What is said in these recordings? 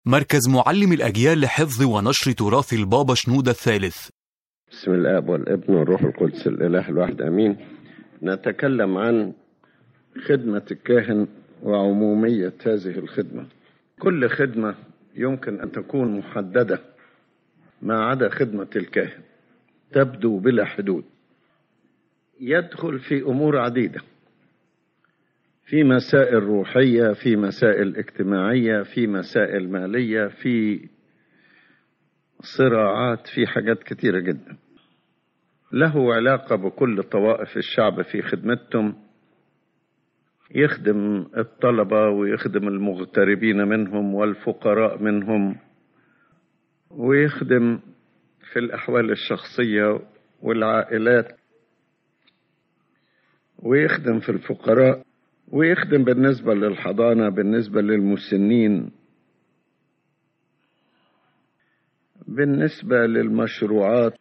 مركز معلم الأجيال لحفظ ونشر تراث البابا شنودة الثالث بسم الاب والابن والروح القدس الاله الواحد امين نتكلم عن خدمه الكاهن وعموميه هذه الخدمه كل خدمه يمكن ان تكون محدده ما عدا خدمه الكاهن تبدو بلا حدود يدخل في امور عديده في مسائل روحيه في مسائل اجتماعيه في مسائل ماليه في صراعات في حاجات كتيرة جدا له علاقة بكل طوائف الشعب في خدمتهم يخدم الطلبة ويخدم المغتربين منهم والفقراء منهم ويخدم في الأحوال الشخصية والعائلات ويخدم في الفقراء ويخدم بالنسبة للحضانة بالنسبة للمسنين بالنسبة للمشروعات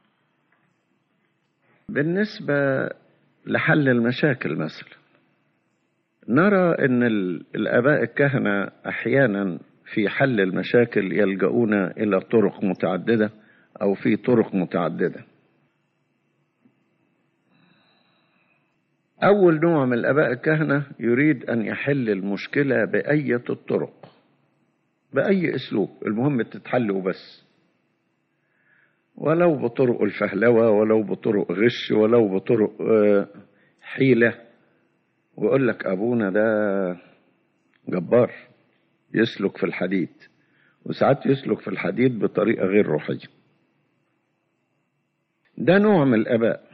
بالنسبة لحل المشاكل مثلا نرى أن الآباء الكهنة أحيانا في حل المشاكل يلجؤون إلى طرق متعددة أو في طرق متعددة أول نوع من الآباء الكهنة يريد أن يحل المشكلة بأية الطرق بأي أسلوب المهم تتحل وبس ولو بطرق الفهلوة ولو بطرق غش ولو بطرق حيلة ويقول لك أبونا ده جبار يسلك في الحديد وساعات يسلك في الحديد بطريقة غير روحية ده نوع من الآباء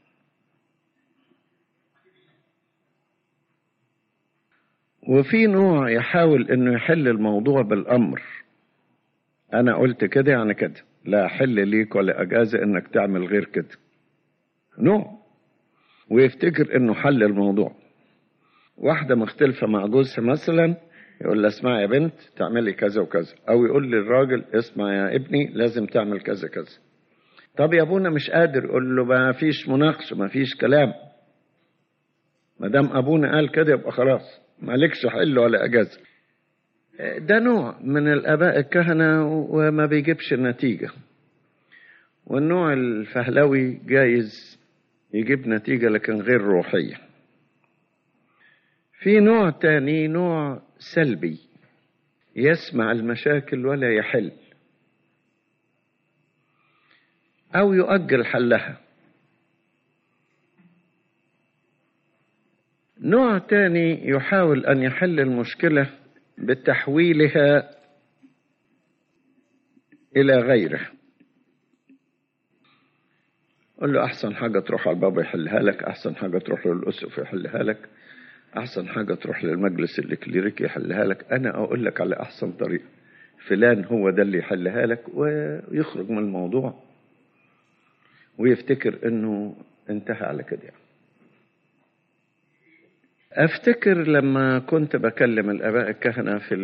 وفي نوع يحاول انه يحل الموضوع بالامر انا قلت كده يعني كده لا حل ليك ولا اجازه انك تعمل غير كده نوع ويفتكر انه حل الموضوع واحدة مختلفة مع جوزها مثلا يقول لها اسمعي يا بنت تعملي كذا وكذا او يقول للراجل اسمع يا ابني لازم تعمل كذا كذا طب يا ابونا مش قادر يقول له ما فيش مناقشة ما فيش كلام ما دام ابونا قال كده يبقى خلاص مالكش حل ولا اجازة ده نوع من الآباء الكهنة وما بيجيبش النتيجة والنوع الفهلوي جايز يجيب نتيجة لكن غير روحية في نوع تاني نوع سلبي يسمع المشاكل ولا يحل أو يؤجل حلها نوع تاني يحاول أن يحل المشكلة بتحويلها إلى غيره قل له أحسن حاجة تروح على البابا يحلها لك أحسن حاجة تروح للأسف يحلها لك أحسن حاجة تروح للمجلس الإكليريكي يحلها لك أنا أقول لك على أحسن طريقة فلان هو ده اللي يحلها لك ويخرج من الموضوع ويفتكر إنه انتهى على كده يعني. افتكر لما كنت بكلم الاباء الكهنه في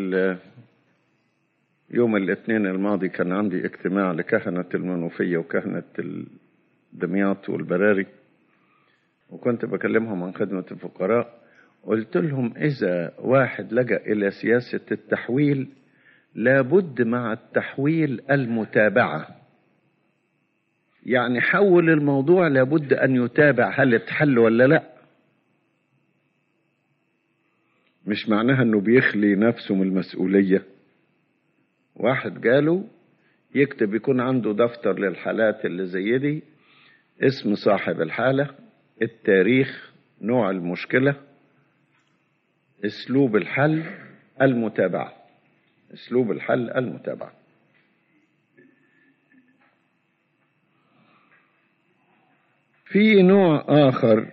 يوم الاثنين الماضي كان عندي اجتماع لكهنه المنوفيه وكهنه دمياط والبراري وكنت بكلمهم عن خدمه الفقراء قلت لهم اذا واحد لجا الى سياسه التحويل لابد مع التحويل المتابعه يعني حول الموضوع لابد ان يتابع هل اتحل ولا لا مش معناها انه بيخلي نفسه من المسؤوليه واحد جاله يكتب يكون عنده دفتر للحالات اللي زي دي اسم صاحب الحاله التاريخ نوع المشكله اسلوب الحل المتابعه اسلوب الحل المتابعه في نوع اخر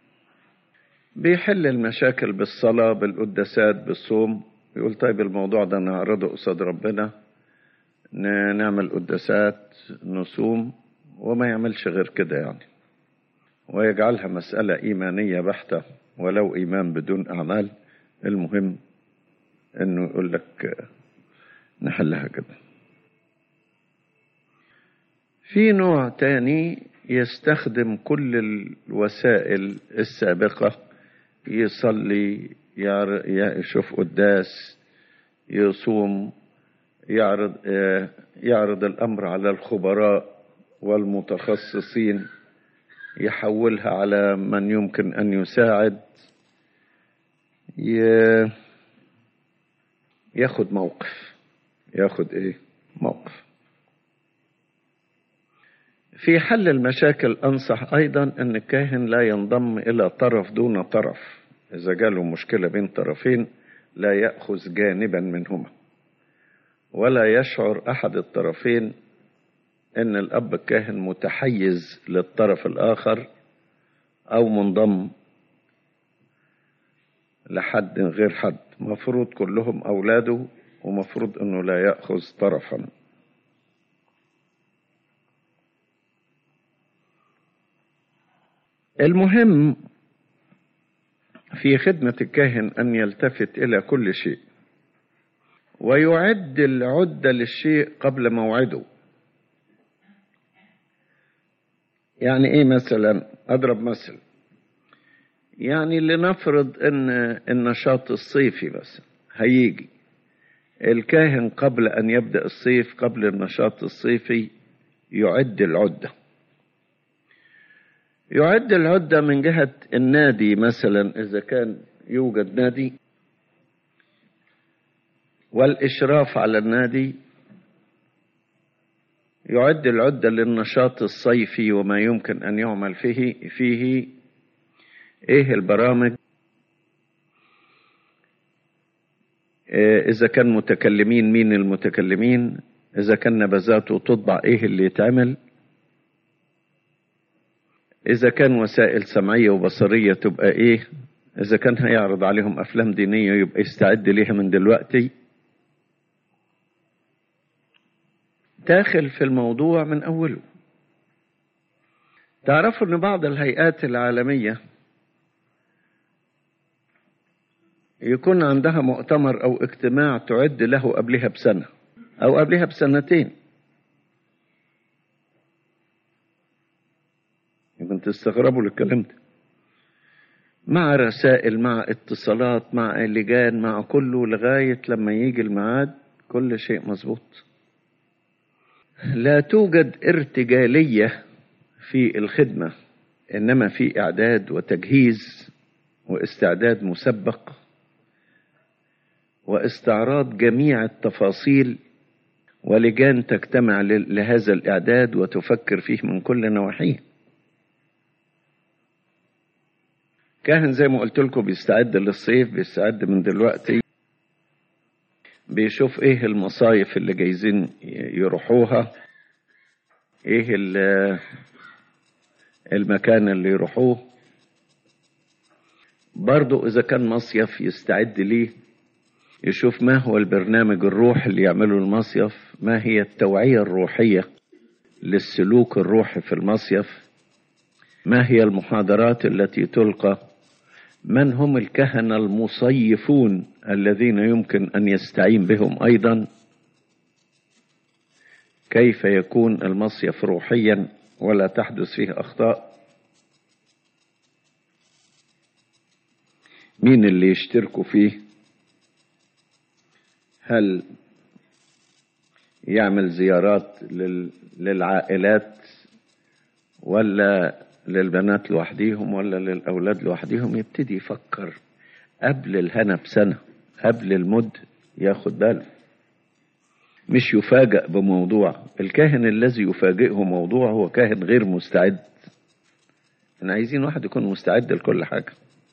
بيحل المشاكل بالصلاة بالقداسات بالصوم يقول طيب الموضوع ده نعرضه قصاد ربنا نعمل قداسات نصوم وما يعملش غير كده يعني ويجعلها مسألة إيمانية بحتة ولو إيمان بدون أعمال المهم إنه يقول لك نحلها كده في نوع تاني يستخدم كل الوسائل السابقة يصلي يشوف قداس يصوم يعرض يعرض الأمر على الخبراء والمتخصصين يحولها على من يمكن أن يساعد ياخد موقف ياخد ايه موقف في حل المشاكل أنصح أيضا أن الكاهن لا ينضم إلى طرف دون طرف إذا جاله مشكلة بين طرفين لا يأخذ جانبا منهما ولا يشعر أحد الطرفين أن الأب الكاهن متحيز للطرف الآخر أو منضم لحد غير حد مفروض كلهم أولاده ومفروض أنه لا يأخذ طرفا المهم في خدمة الكاهن أن يلتفت إلى كل شيء ويعد العدة للشيء قبل موعده يعني ايه مثلا اضرب مثل يعني لنفرض ان النشاط الصيفي بس هيجي الكاهن قبل ان يبدا الصيف قبل النشاط الصيفي يعد العده يعد العده من جهه النادي مثلا اذا كان يوجد نادي والاشراف على النادي يعد العدة للنشاط الصيفي وما يمكن أن يعمل فيه فيه إيه البرامج إذا كان متكلمين مين المتكلمين إذا كان نبذاته تطبع إيه اللي يتعمل إذا كان وسائل سمعية وبصرية تبقى إيه إذا كان هيعرض عليهم أفلام دينية يبقى يستعد ليها من دلوقتي داخل في الموضوع من أوله تعرفوا أن بعض الهيئات العالمية يكون عندها مؤتمر أو اجتماع تعد له قبلها بسنة أو قبلها بسنتين يمكن تستغربوا الكلام ده مع رسائل مع اتصالات مع لجان مع كله لغاية لما يجي الميعاد كل شيء مظبوط لا توجد ارتجالية في الخدمة إنما في إعداد وتجهيز واستعداد مسبق واستعراض جميع التفاصيل ولجان تجتمع لهذا الإعداد وتفكر فيه من كل نواحيه كاهن زي ما قلت لكم بيستعد للصيف بيستعد من دلوقتي بيشوف ايه المصايف اللي جايزين يروحوها ايه المكان اللي يروحوه برضو اذا كان مصيف يستعد ليه يشوف ما هو البرنامج الروحي اللي يعمله المصيف ما هي التوعية الروحية للسلوك الروحي في المصيف ما هي المحاضرات التي تلقى من هم الكهنة المصيفون الذين يمكن أن يستعين بهم أيضا كيف يكون المصيف روحيا ولا تحدث فيه أخطاء مين اللي يشتركوا فيه هل يعمل زيارات للعائلات ولا للبنات لوحديهم ولا للأولاد لوحديهم يبتدي يفكر قبل الهنا بسنة قبل المد ياخد باله مش يفاجأ بموضوع الكاهن الذي يفاجئه موضوع هو كاهن غير مستعد احنا عايزين واحد يكون مستعد لكل حاجة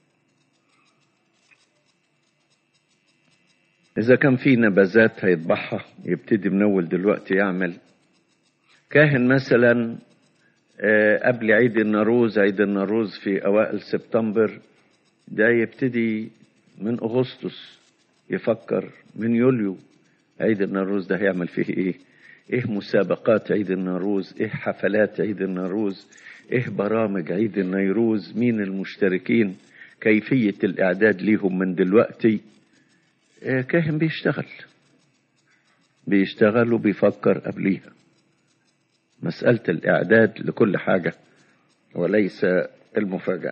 إذا كان في نبذات هيطبعها يبتدي من أول دلوقتي يعمل كاهن مثلا قبل عيد النوروز عيد النوروز في أوائل سبتمبر ده يبتدي من أغسطس يفكر من يوليو عيد النوروز ده هيعمل فيه إيه إيه مسابقات عيد النوروز إيه حفلات عيد النوروز إيه برامج عيد النيروز مين المشتركين كيفية الإعداد ليهم من دلوقتي إيه كاهن بيشتغل بيشتغل وبيفكر قبليها مسألة الإعداد لكل حاجة وليس المفاجأة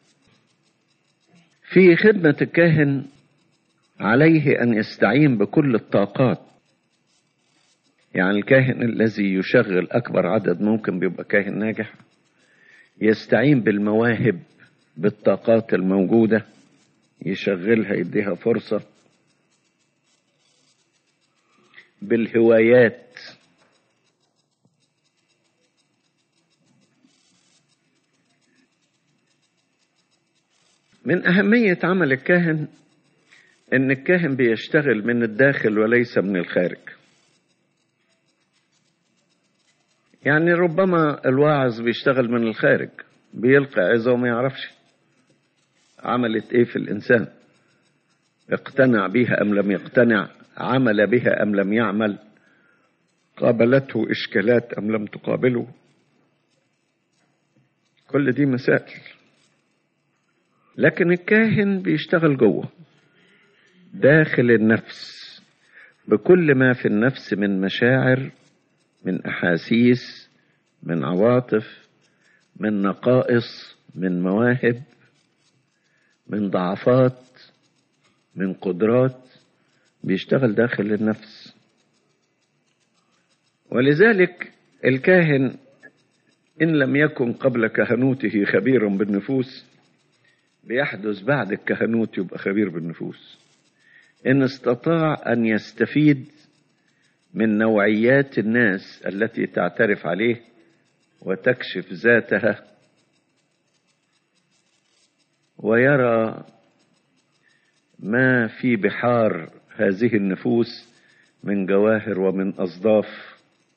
في خدمة الكاهن عليه أن يستعين بكل الطاقات يعني الكاهن الذي يشغل أكبر عدد ممكن بيبقى كاهن ناجح يستعين بالمواهب بالطاقات الموجودة يشغلها يديها فرصة بالهوايات من أهمية عمل الكاهن إن الكاهن بيشتغل من الداخل وليس من الخارج يعني ربما الواعظ بيشتغل من الخارج بيلقى عظة وما يعرفش عملت ايه في الانسان اقتنع بها ام لم يقتنع عمل بها ام لم يعمل قابلته اشكالات ام لم تقابله كل دي مسائل لكن الكاهن بيشتغل جوه داخل النفس بكل ما في النفس من مشاعر من احاسيس من عواطف من نقائص من مواهب من ضعفات من قدرات بيشتغل داخل النفس ولذلك الكاهن ان لم يكن قبل كهنوته خبيرا بالنفوس بيحدث بعد الكهنوت يبقى خبير بالنفوس ان استطاع ان يستفيد من نوعيات الناس التي تعترف عليه وتكشف ذاتها ويرى ما في بحار هذه النفوس من جواهر ومن أصداف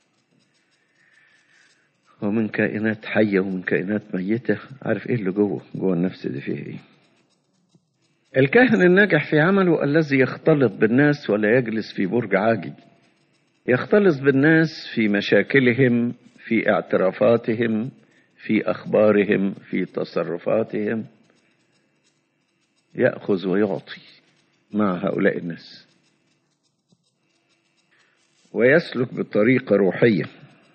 ومن كائنات حية ومن كائنات ميتة عارف ايه اللي جوه جوه النفس دي فيه ايه الكاهن الناجح في عمله الذي يختلط بالناس ولا يجلس في برج عاجي يختلط بالناس في مشاكلهم في اعترافاتهم في اخبارهم في تصرفاتهم ياخذ ويعطي مع هؤلاء الناس ويسلك بطريقه روحيه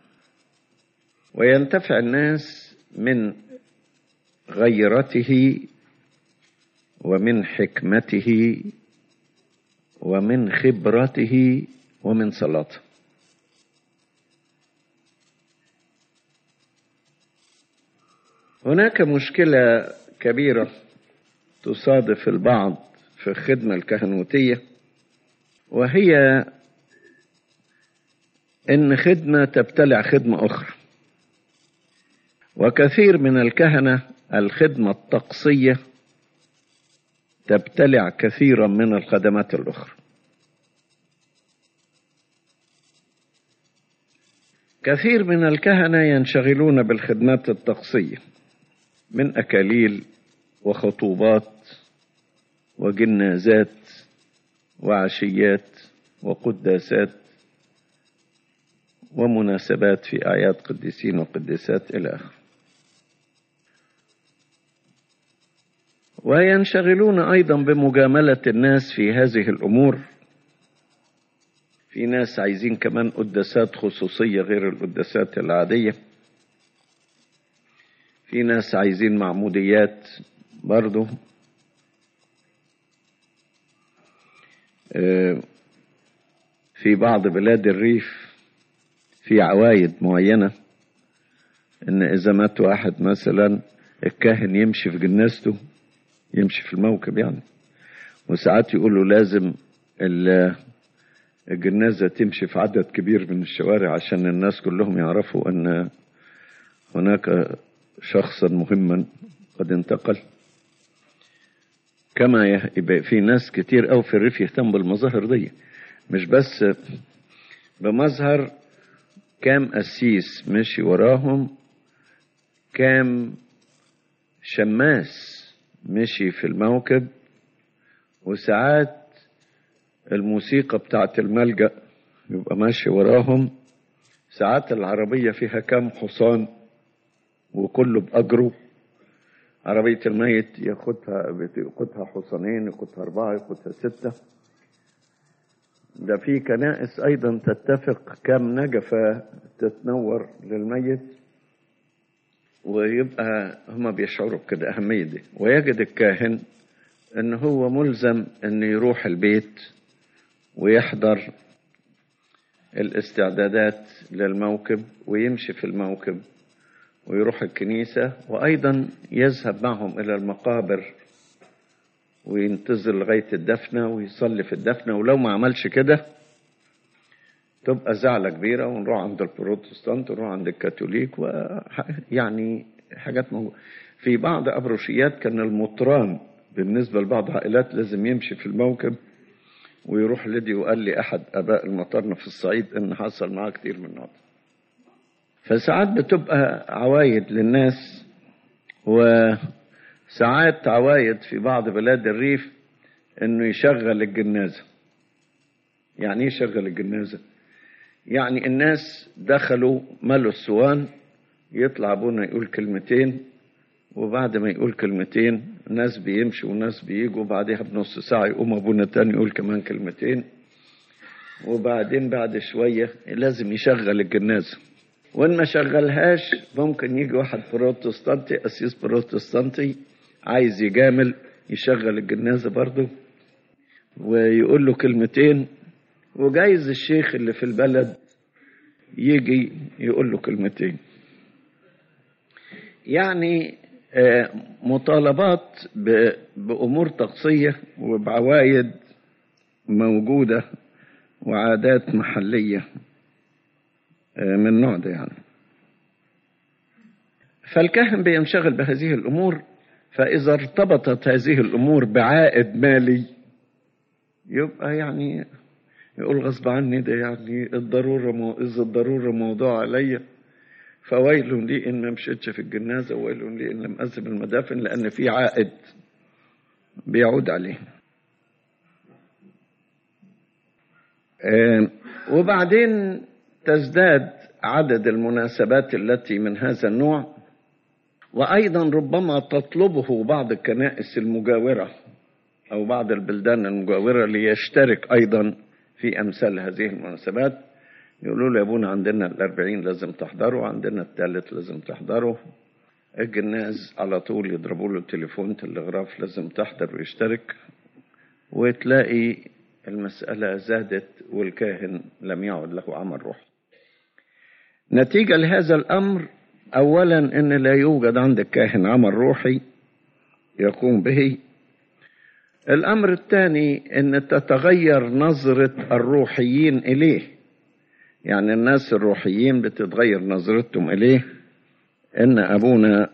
وينتفع الناس من غيرته ومن حكمته ومن خبرته ومن صلاته هناك مشكلة كبيرة تصادف البعض في الخدمة الكهنوتية وهي إن خدمة تبتلع خدمة أخرى وكثير من الكهنة الخدمة الطقسية تبتلع كثيرا من الخدمات الأخرى كثير من الكهنة ينشغلون بالخدمات الطقسية من أكاليل وخطوبات وجنازات وعشيات وقداسات ومناسبات في أعياد قديسين وقديسات إلى آخره وينشغلون أيضا بمجاملة الناس في هذه الأمور في ناس عايزين كمان قداسات خصوصية غير القداسات العادية في ناس عايزين معموديات برضو في بعض بلاد الريف في عوايد معينة ان اذا مات واحد مثلا الكاهن يمشي في جنازته يمشي في الموكب يعني وساعات يقولوا لازم الجنازة تمشي في عدد كبير من الشوارع عشان الناس كلهم يعرفوا ان هناك شخصا مهما قد انتقل كما يبقى في ناس كتير أو في الريف يهتم بالمظاهر دي مش بس بمظهر كام قسيس مشي وراهم كام شماس مشي في الموكب وساعات الموسيقى بتاعت الملجأ يبقى ماشي وراهم ساعات العربية فيها كام حصان وكله بأجره عربية الميت ياخدها ياخدها حصانين ياخدها أربعة ياخدها ستة ده في كنائس أيضا تتفق كم نجفة تتنور للميت ويبقى هما بيشعروا بكده أهمية دي ويجد الكاهن إن هو ملزم إنه يروح البيت ويحضر الاستعدادات للموكب ويمشي في الموكب ويروح الكنيسة وأيضا يذهب معهم إلى المقابر وينتظر لغاية الدفنة ويصلي في الدفنة ولو ما عملش كده تبقى زعلة كبيرة ونروح عند البروتستانت ونروح عند الكاثوليك ويعني حاجات موجودة في بعض أبروشيات كان المطران بالنسبة لبعض عائلات لازم يمشي في الموكب ويروح لدي وقال لي أحد أباء المطرنة في الصعيد إن حصل معاه كتير من النوع فساعات بتبقى عوايد للناس وساعات عوايد في بعض بلاد الريف إنه يشغل الجنازة يعني إيه يشغل الجنازة؟ يعني الناس دخلوا ملوا السوان يطلع ابونا يقول كلمتين وبعد ما يقول كلمتين ناس بيمشوا وناس بيجوا بعدها بنص ساعة يقوم ابونا تاني يقول كمان كلمتين وبعدين بعد شوية لازم يشغل الجنازة وإن ما شغلهاش ممكن يجي واحد بروتستانتي قسيس بروتستانتي عايز يجامل يشغل الجنازة برضه ويقول له كلمتين وجايز الشيخ اللي في البلد يجي يقول له كلمتين يعني مطالبات بأمور طقسية وبعوايد موجودة وعادات محلية من النوع ده يعني فالكاهن بينشغل بهذه الأمور فإذا ارتبطت هذه الأمور بعائد مالي يبقى يعني يقول غصب عني ده يعني الضرورة مو... إذا الضرورة موضوع عليا فويل لي إن ما مشيتش في الجنازة وويل لي إن لم أذهب المدافن لأن في عائد بيعود عليه آه وبعدين تزداد عدد المناسبات التي من هذا النوع وأيضا ربما تطلبه بعض الكنائس المجاورة أو بعض البلدان المجاورة ليشترك أيضا في أمثال هذه المناسبات يقولوا له يا ابونا عندنا الأربعين لازم تحضروا عندنا الثالث لازم تحضروا الجناز على طول يضربوا له التليفون تلغراف لازم تحضر ويشترك وتلاقي المسألة زادت والكاهن لم يعد له عمل روحي نتيجة لهذا الأمر أولا أن لا يوجد عند الكاهن عمل روحي يقوم به الأمر الثاني أن تتغير نظرة الروحيين إليه يعني الناس الروحيين بتتغير نظرتهم إليه إن أبونا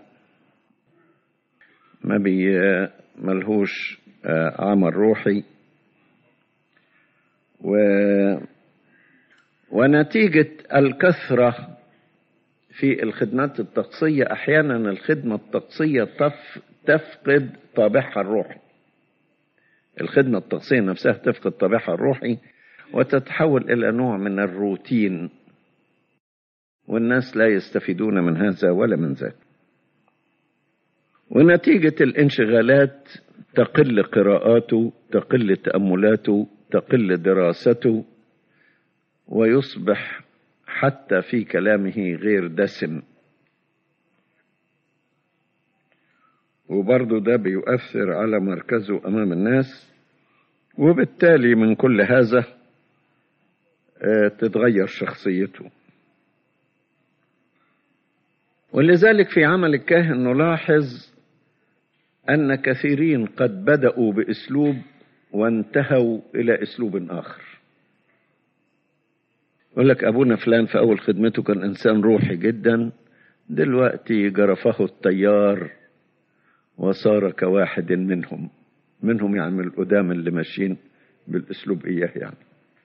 ما بي ملهوش عمل روحي و ونتيجة الكثرة في الخدمات الطقسية أحيانا الخدمة الطقسية تف... تفقد طابعها الروحي الخدمة الطقسية نفسها تفقد طابعها الروحي وتتحول إلى نوع من الروتين والناس لا يستفيدون من هذا ولا من ذاك ونتيجة الانشغالات تقل قراءاته تقل تأملاته تقل دراسته ويصبح حتى في كلامه غير دسم وبرضه ده بيؤثر على مركزه أمام الناس وبالتالي من كل هذا تتغير شخصيته ولذلك في عمل الكاهن نلاحظ أن كثيرين قد بدأوا بأسلوب وانتهوا إلى أسلوب آخر يقول لك أبونا فلان في أول خدمته كان إنسان روحي جدا دلوقتي جرفه التيار وصار كواحد منهم منهم يعني من القدام اللي ماشيين بالأسلوب إياه يعني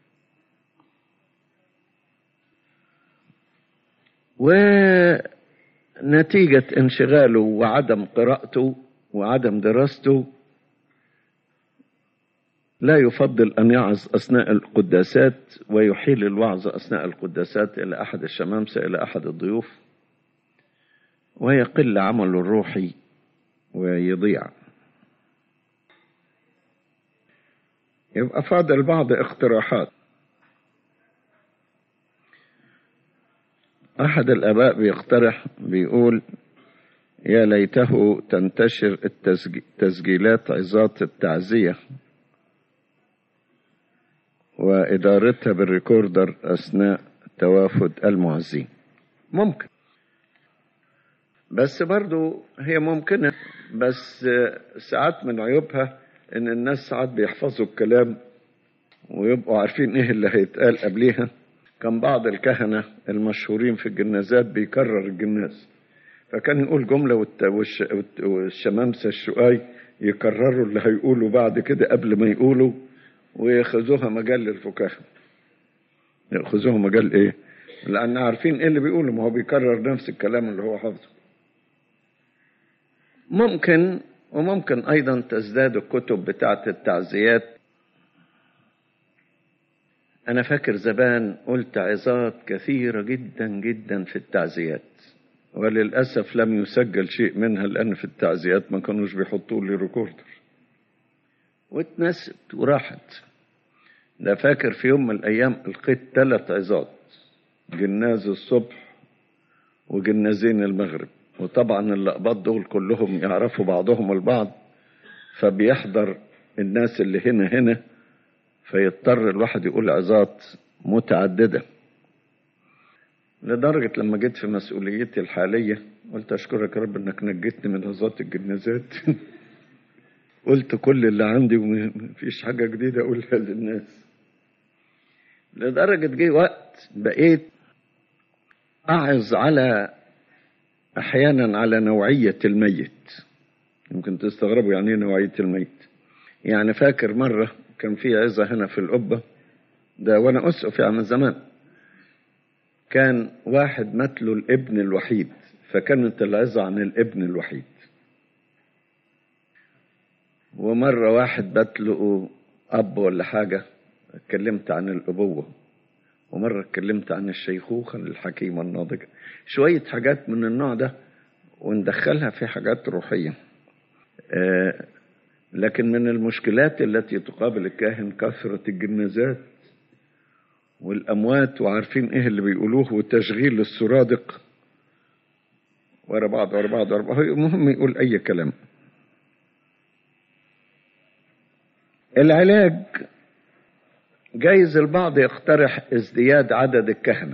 ونتيجة انشغاله وعدم قراءته وعدم دراسته لا يفضل أن يعظ أثناء القداسات ويحيل الوعظ أثناء القداسات إلى أحد الشمامسة إلى أحد الضيوف ويقل عمله الروحي ويضيع يبقى فاضل بعض اقتراحات أحد الآباء بيقترح بيقول يا ليته تنتشر التسجيلات عظات التعزية وإدارتها بالريكوردر أثناء توافد المعزين ممكن بس برضو هي ممكنة بس ساعات من عيوبها ان الناس ساعات بيحفظوا الكلام ويبقوا عارفين ايه اللي هيتقال قبليها كان بعض الكهنة المشهورين في الجنازات بيكرر الجناز فكان يقول جملة والت- والش- والت- والشمامسة الشقاي يكرروا اللي هيقولوا بعد كده قبل ما يقولوا وياخذوها مجال للفكاهة ياخذوها مجال ايه لان عارفين ايه اللي بيقوله ما هو بيكرر نفس الكلام اللي هو حافظه ممكن وممكن ايضا تزداد الكتب بتاعه التعزيات انا فاكر زمان قلت عظات كثيره جدا جدا في التعزيات وللاسف لم يسجل شيء منها لان في التعزيات ما كانوش بيحطوا لي ريكوردر واتنست وراحت ده فاكر في يوم من الايام القيت ثلاث عظات جناز الصبح وجنازين المغرب وطبعا اللقبات دول كلهم يعرفوا بعضهم البعض فبيحضر الناس اللي هنا هنا فيضطر الواحد يقول عظات متعددة لدرجة لما جيت في مسؤوليتي الحالية قلت أشكرك يا رب إنك نجيتني من عظات الجنازات قلت كل اللي عندي ومفيش حاجة جديدة أقولها للناس لدرجة جه وقت بقيت أعظ على أحيانا على نوعية الميت يمكن تستغربوا يعني إيه نوعية الميت يعني فاكر مرة كان في عظة هنا في القبة ده وأنا أسقف يعني من زمان كان واحد مات له الابن الوحيد فكانت العظة عن الابن الوحيد ومرة واحد بات له أب ولا حاجة اتكلمت عن الأبوة ومرة اتكلمت عن الشيخوخة الحكيمة الناضجة شوية حاجات من النوع ده وندخلها في حاجات روحية آه لكن من المشكلات التي تقابل الكاهن كثرة الجنازات والأموات وعارفين إيه اللي بيقولوه وتشغيل السرادق ورا بعض ورا بعض ورا بعض المهم يقول أي كلام العلاج جايز البعض يقترح ازدياد عدد الكهنة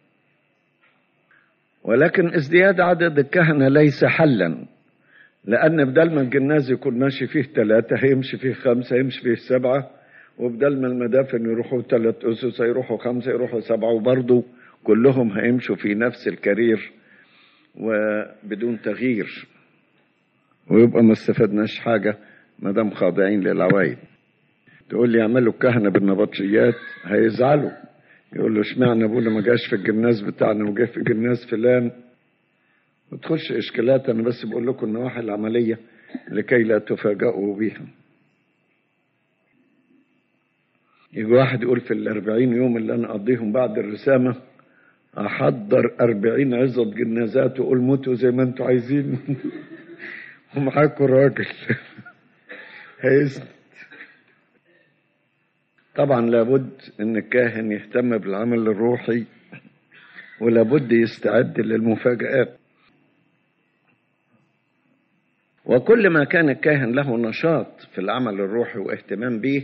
ولكن ازدياد عدد الكهنة ليس حلا لأن بدل ما الجناز يكون ماشي فيه ثلاثة هيمشي فيه خمسة هيمشي فيه سبعة وبدل ما المدافن يروحوا ثلاث أسس هيروحوا خمسة يروحوا سبعة وبرضه كلهم هيمشوا في نفس الكارير وبدون تغيير ويبقى ما استفدناش حاجة ما دام خاضعين للعوايد تقول لي اعملوا الكهنة بالنبطشيات هيزعلوا يقول له اشمعنى ابونا ما جاش في الجناز بتاعنا وجه في جناز فلان وتخش اشكالات انا بس بقول لكم النواحي العملية لكي لا تفاجئوا بيها يجي واحد يقول في الأربعين يوم اللي أنا أقضيهم بعد الرسامة أحضر أربعين عظة جنازات وأقول موتوا زي ما أنتوا عايزين ومعاكوا راجل هيسند طبعا لابد ان الكاهن يهتم بالعمل الروحي ولابد يستعد للمفاجآت وكل ما كان الكاهن له نشاط في العمل الروحي واهتمام به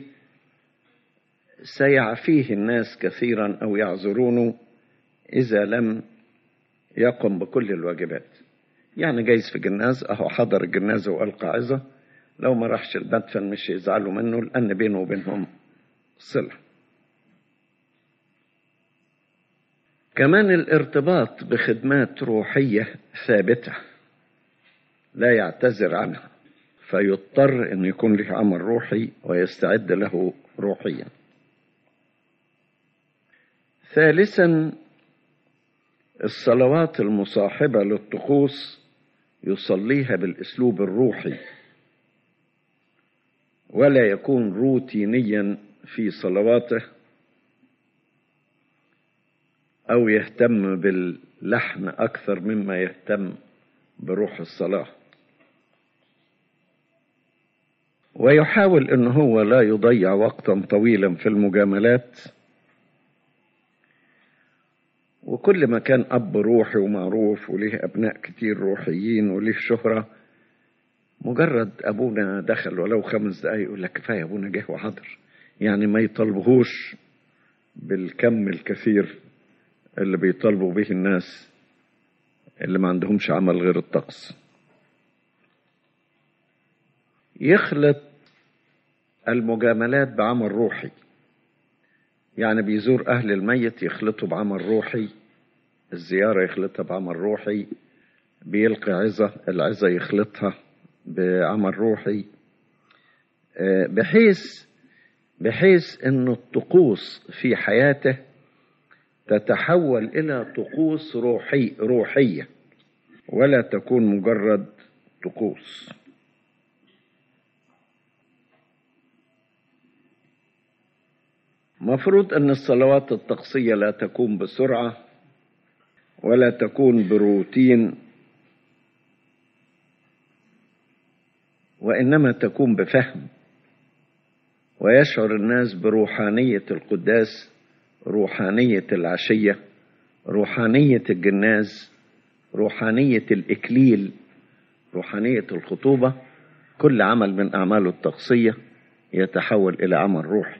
سيعفيه الناس كثيرا او يعذرونه اذا لم يقم بكل الواجبات يعني جايز في جناز اهو حضر الجنازه والقى عظه لو ما راحش المدفن مش يزعلوا منه لان بينه وبينهم صلة كمان الارتباط بخدمات روحية ثابتة لا يعتذر عنها فيضطر أن يكون له عمل روحي ويستعد له روحيا ثالثا الصلوات المصاحبة للطقوس يصليها بالأسلوب الروحي ولا يكون روتينيا في صلواته او يهتم باللحن اكثر مما يهتم بروح الصلاه ويحاول ان هو لا يضيع وقتا طويلا في المجاملات وكل ما كان اب روحي ومعروف وليه ابناء كتير روحيين وليه شهره مجرد ابونا دخل ولو خمس دقايق يقول لك كفايه ابونا جه وحضر يعني ما يطلبهوش بالكم الكثير اللي بيطالبوا به الناس اللي ما عندهمش عمل غير الطقس يخلط المجاملات بعمل روحي يعني بيزور أهل الميت يخلطوا بعمل روحي الزيارة يخلطها بعمل روحي بيلقي عظة العظة يخلطها بعمل روحي بحيث بحيث أن الطقوس في حياته تتحول إلى طقوس روحي روحية ولا تكون مجرد طقوس مفروض أن الصلوات الطقسية لا تكون بسرعة ولا تكون بروتين وإنما تكون بفهم ويشعر الناس بروحانية القداس روحانية العشية روحانية الجناز روحانية الإكليل روحانية الخطوبة كل عمل من أعماله الطقسية يتحول إلى عمل روحي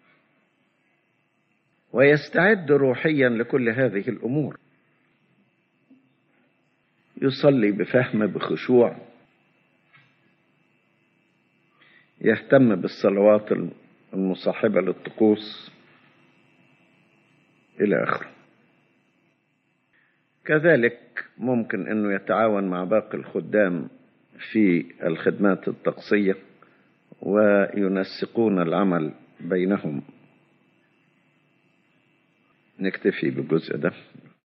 ويستعد روحيا لكل هذه الأمور يصلي بفهم بخشوع يهتم بالصلوات المصاحبة للطقوس إلى آخره كذلك ممكن أنه يتعاون مع باقي الخدام في الخدمات الطقسية وينسقون العمل بينهم نكتفي بالجزء ده